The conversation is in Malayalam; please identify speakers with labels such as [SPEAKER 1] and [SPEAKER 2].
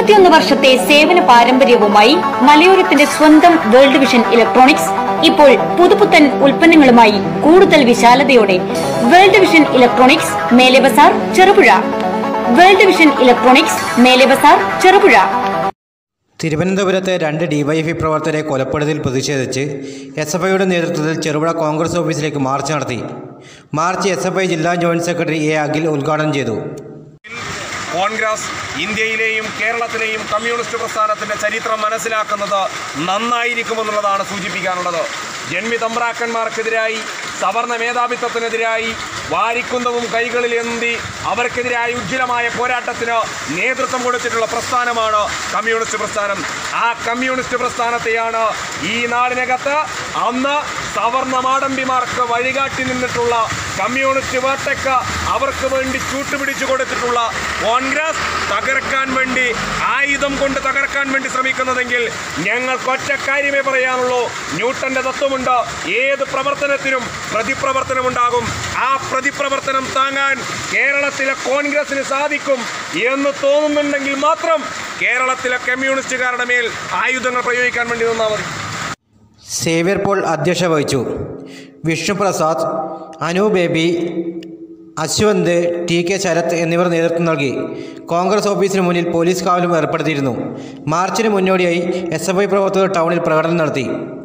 [SPEAKER 1] മുപ്പത്തിയൊന്ന് വർഷത്തെ സേവന പാരമ്പര്യവുമായി മലയോരത്തിന്റെ സ്വന്തം വേൾഡ് വിഷൻ ഇലക്ട്രോണിക്സ് ഇപ്പോൾ പുതുപുത്തൻ ഉൽപ്പന്നങ്ങളുമായി കൂടുതൽ വിശാലതയോടെ വേൾഡ് വിഷൻ ഇലക്ട്രോണിക്സ് മേലെ ബസാർ ചെറുപുഴ വേൾഡ് വിഷൻ ഇലക്ട്രോണിക്സ് മേലെ ബസാർ ചെറുപുഴ
[SPEAKER 2] തിരുവനന്തപുരത്തെ രണ്ട് ഡിവൈഎഫ്ഐ പ്രവർത്തകരെ കൊലപ്പെടുത്തിയിൽ പ്രതിഷേധിച്ച് എസ് എഫ് ഐയുടെ നേതൃത്വത്തിൽ ചെറുപുഴ കോൺഗ്രസ് ഓഫീസിലേക്ക് മാർച്ച് നടത്തി മാർച്ച് എസ് എഫ് ഐ ജില്ലാ ജോയിന്റ് സെക്രട്ടറി എ അഖിൽ ഉദ്ഘാടനം ചെയ്തു
[SPEAKER 3] കോൺഗ്രസ് ഇന്ത്യയിലെയും കേരളത്തിലെയും കമ്മ്യൂണിസ്റ്റ് പ്രസ്ഥാനത്തിന്റെ ചരിത്രം മനസ്സിലാക്കുന്നത് നന്നായിരിക്കുമെന്നുള്ളതാണ് സൂചിപ്പിക്കാനുള്ളത് ജന്മി തമ്പ്രാക്കന്മാർക്കെതിരായി സവർണ മേധാവിത്വത്തിനെതിരായി വാരിക്കുന്തവും കൈകളിൽ എന്തി അവർക്കെതിരായ ഉജ്ജ്വലമായ പോരാട്ടത്തിന് നേതൃത്വം കൊടുത്തിട്ടുള്ള പ്രസ്ഥാനമാണ് കമ്മ്യൂണിസ്റ്റ് പ്രസ്ഥാനം ആ കമ്മ്യൂണിസ്റ്റ് പ്രസ്ഥാനത്തെയാണ് ഈ നാടിനകത്ത് അന്ന് സവർണ മാടമ്പിമാർക്ക് വഴികാട്ടി നിന്നിട്ടുള്ള കമ്മ്യൂണിസ്റ്റ് വേട്ടയ്ക്ക് അവർക്ക് വേണ്ടി ചൂട്ടുപിടിച്ചു കൊടുത്തിട്ടുള്ള കോൺഗ്രസ് തകർക്കാൻ വേണ്ടി ആയുധം കൊണ്ട് തകർക്കാൻ വേണ്ടി ശ്രമിക്കുന്നതെങ്കിൽ ഞങ്ങൾക്ക് ഒറ്റ കാര്യമേ പറയാനുള്ളൂ ന്യൂട്ടന്റെ തത്വമുണ്ട് ഏത് പ്രവർത്തനത്തിനും പ്രതിപ്രവർത്തനമുണ്ടാകും ആ പ്രതിപ്രവർത്തനം താങ്ങാൻ കേരളത്തിലെ കോൺഗ്രസിന് സാധിക്കും എന്ന് തോന്നുന്നുണ്ടെങ്കിൽ മാത്രം കേരളത്തിലെ കമ്മ്യൂണിസ്റ്റുകാരുടെ മേൽ ആയുധങ്ങൾ പ്രയോഗിക്കാൻ വേണ്ടി നിന്നാൽ മതി
[SPEAKER 2] സേവ്യർ പോൾ അധ്യക്ഷത വഹിച്ചു Vishnuprasad Anu Baby Ashwanth T K Sarath എന്നിവർ നേതൃത്വം നൽകി കോൺഗ്രസ് ഓഫീസിന് മുന്നിൽ പോലീസ് കാവലും ഏർപ്പെടുത്തിയിരുന്നു മാർച്ചിന് മുന്നോടിയായി എസ് എഫ് ഐ പ്രവർത്തകർ ടൗണിൽ പ്രകടനം നടത്തി